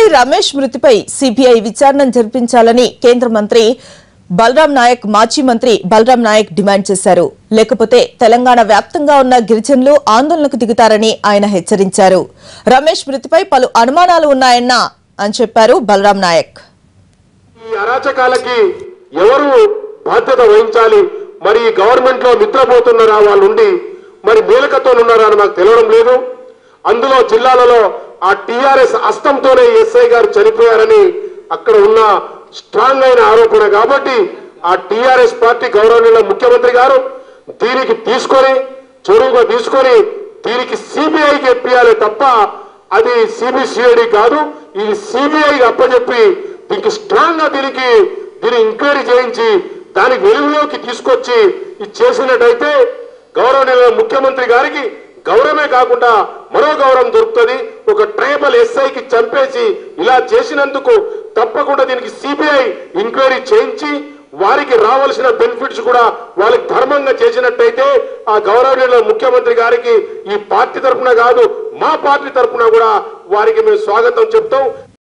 SI Ramesh మృతిపై CBI విచారణ జరిపించాలని కేంద్ర మంత్రి బలరాం నాయక్ మాజీ మంత్రి బలరాం నాయక్ డిమాండ్ చేశారు లేకపోతే తెలంగాణ వ్యాప్తంగా ఉన్న గిరిజనులు ఆందోళనకు దిగుతారని ఆయన హెచ్చరించారు రమేష్ మృతిపై పలు అనుమానాలు ఉన్నాయన్న అని చెప్పారు బలరాం నాయక్ ఈ అరాచకాలకి ఎవరు బాధ్యత వహించాలి మరి ఈ గవర్నమెంట్ లో నిద్రపోతున్నారా వాళ్ళు ఉండి మరి మూలకతో ఉన్నారా అని నాకు తెలియడం లేదు అందులో జిల్లాలలో ఆ టిఆర్ఎస్ అస్తంతోనే ఎస్ఐ గారు చనిపోయారని అక్కడ ఉన్న స్ట్రాంగ్ అయిన ఆరోపణ కాబట్టి ఆ టిఆర్ఎస్ పార్టీ గౌరవనీయుల ముఖ్యమంత్రి గారు దీనికి తీసుకొని చొరువుగా తీసుకొని దీనికి సిబిఐకి ఎప్పియాలి తప్ప అది సిబిసిఐడి కాదు ఇది సిబిఐకి అప్పచెప్పి దీనికి స్ట్రాంగ్ గా దీనికి దీన్ని ఎంక్వైరీ చేయించి దానికి వెలుగులోకి తీసుకొచ్చి ఇది చేసినట్టయితే గౌరవనీయ ముఖ్యమంత్రి గారికి గౌరవమే కాకుండా మరో గౌరవం దొరుకుతుంది ఒక ట్రైబల్ ఎస్ఐకి చంపేసి ఇలా చేసినందుకు తప్పకుండా దీనికి సిబిఐ ఎంక్వైరీ చేయించి వారికి రావాల్సిన బెనిఫిట్స్ కూడా వాళ్ళకి ధర్మంగా చేసినట్టయితే ఆ గౌరవనీయుల ముఖ్యమంత్రి గారికి ఈ పార్టీ తరఫున కాదు మా పార్టీ తరఫున కూడా వారికి మేము స్వాగతం చెప్తాం